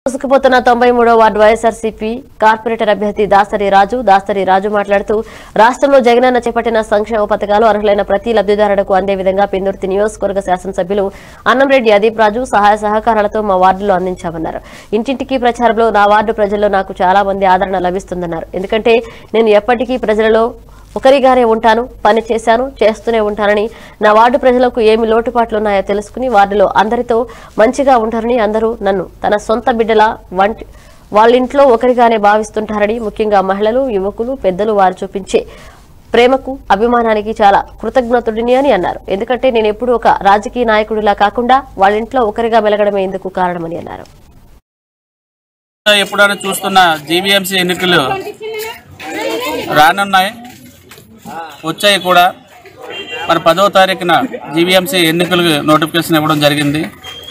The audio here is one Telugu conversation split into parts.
దూసుకుపోతున్న తొంభై మూడో వార్డు వైఎస్ఆర్సీపీ కార్పొరేటర్ అభ్యర్థి దాసరి రాజు దాసరి రాజు మాట్లాడుతూ రాష్ట్రంలో జగనన్న చేపట్టిన సంక్షేమ పథకాలు అర్హులైన ప్రతి లబ్ధిదారులకు అందే విధంగా పెందుర్తి నియోజకవర్గ శాసనసభ్యులు అన్నంరెడ్డి అదీప్ రాజు సహాయ సహకారాలతో మా వార్డులో అందించామన్నారు ఇంటింటికి ప్రచారంలో నా వార్డు ప్రజల్లో నాకు చాలా మంది ఆదరణ లభిస్తుందన్నారు ఎందుకంటే నేను ఎప్పటికీ ప్రజలలో ఒకరిగానే ఉంటాను పని చేశాను చేస్తూనే ఉంటానని నా వార్డు ప్రజలకు ఏమి లోటుపాట్లు ఉన్నాయో తెలుసుకుని వార్డులో అందరితో మంచిగా ఉంటారని అందరూ నన్ను తన సొంత బిడ్డల వంటి వాళ్ళింట్లో ఒకరిగానే భావిస్తుంటారని ముఖ్యంగా మహిళలు యువకులు పెద్దలు వారు చూపించే ప్రేమకు అభిమానానికి చాలా కృతజ్ఞతుడిని అని అన్నారు ఎందుకంటే నేను ఎప్పుడూ ఒక రాజకీయ నాయకుడిలా కాకుండా వాళ్ళింట్లో ఒకరిగా మెలగడమే ఇందుకు కారణమని అన్నారు ఎప్పుడైనా చూస్తున్న జీవీఎంసీ ఎన్నికలు రానున్నాయి వచ్చాయి కూడా మరి పదవ తారీఖున జీవీఎంసీ ఎన్నికలకు నోటిఫికేషన్ ఇవ్వడం జరిగింది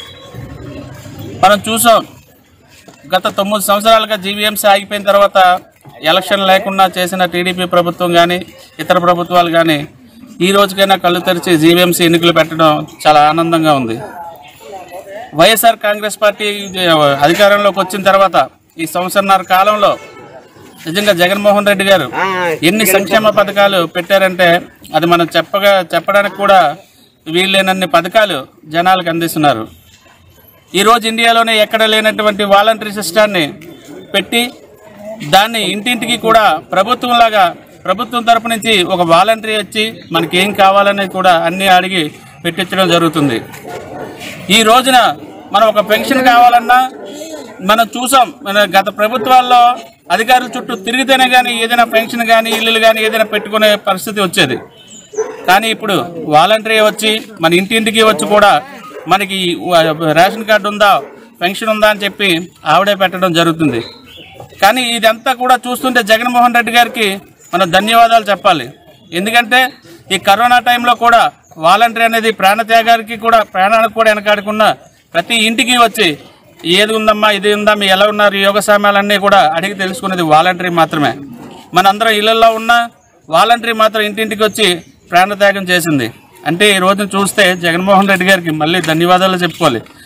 మనం చూసాం గత తొమ్మిది సంవత్సరాలుగా జీవీఎంసీ ఆగిపోయిన తర్వాత ఎలక్షన్ లేకుండా చేసిన టీడీపీ ప్రభుత్వం కానీ ఇతర ప్రభుత్వాలు కానీ ఈ రోజుకైనా కళ్ళు తెరిచి జీవీఎంసీ ఎన్నికలు పెట్టడం చాలా ఆనందంగా ఉంది వైఎస్ఆర్ కాంగ్రెస్ పార్టీ అధికారంలోకి వచ్చిన తర్వాత ఈ సంవత్సరన్నర కాలంలో నిజంగా జగన్మోహన్ రెడ్డి గారు ఎన్ని సంక్షేమ పథకాలు పెట్టారంటే అది మనం చెప్పగా చెప్పడానికి కూడా వీల్లేనన్ని పథకాలు జనాలకు అందిస్తున్నారు ఈరోజు ఇండియాలోనే ఎక్కడ లేనటువంటి వాలంటరీ సిస్టాన్ని పెట్టి దాన్ని ఇంటింటికి కూడా ప్రభుత్వంలాగా ప్రభుత్వం తరపు నుంచి ఒక వాలంటరీ వచ్చి మనకి ఏం కావాలనేది కూడా అన్నీ అడిగి పెట్టించడం జరుగుతుంది ఈ రోజున మనం ఒక పెన్షన్ కావాలన్నా మనం చూసాం మన గత ప్రభుత్వాల్లో అధికారుల చుట్టూ తిరిగితేనే కానీ ఏదైనా పెన్షన్ కానీ ఇల్లులు కానీ ఏదైనా పెట్టుకునే పరిస్థితి వచ్చేది కానీ ఇప్పుడు వాలంటరీ వచ్చి మన ఇంటింటికి వచ్చి కూడా మనకి రేషన్ కార్డు ఉందా పెన్షన్ ఉందా అని చెప్పి ఆవిడే పెట్టడం జరుగుతుంది కానీ ఇదంతా కూడా చూస్తుంటే జగన్మోహన్ రెడ్డి గారికి మనం ధన్యవాదాలు చెప్పాలి ఎందుకంటే ఈ కరోనా టైంలో కూడా వాలంటరీ అనేది ప్రాణత్యాగానికి కూడా ప్రాణానికి కూడా వెనకాడకుండా ప్రతి ఇంటికి వచ్చి ఏది ఉందమ్మా ఇది ఉందా మీ ఎలా ఉన్నారు ఈ యోగ సమయాలన్నీ కూడా అడిగి తెలుసుకునేది వాలంటరీ మాత్రమే మనందరం ఇళ్లలో ఉన్న వాలంటరీ మాత్రం ఇంటింటికి వచ్చి ప్రాణత్యాగం చేసింది అంటే ఈ రోజున చూస్తే జగన్మోహన్ రెడ్డి గారికి మళ్ళీ ధన్యవాదాలు చెప్పుకోవాలి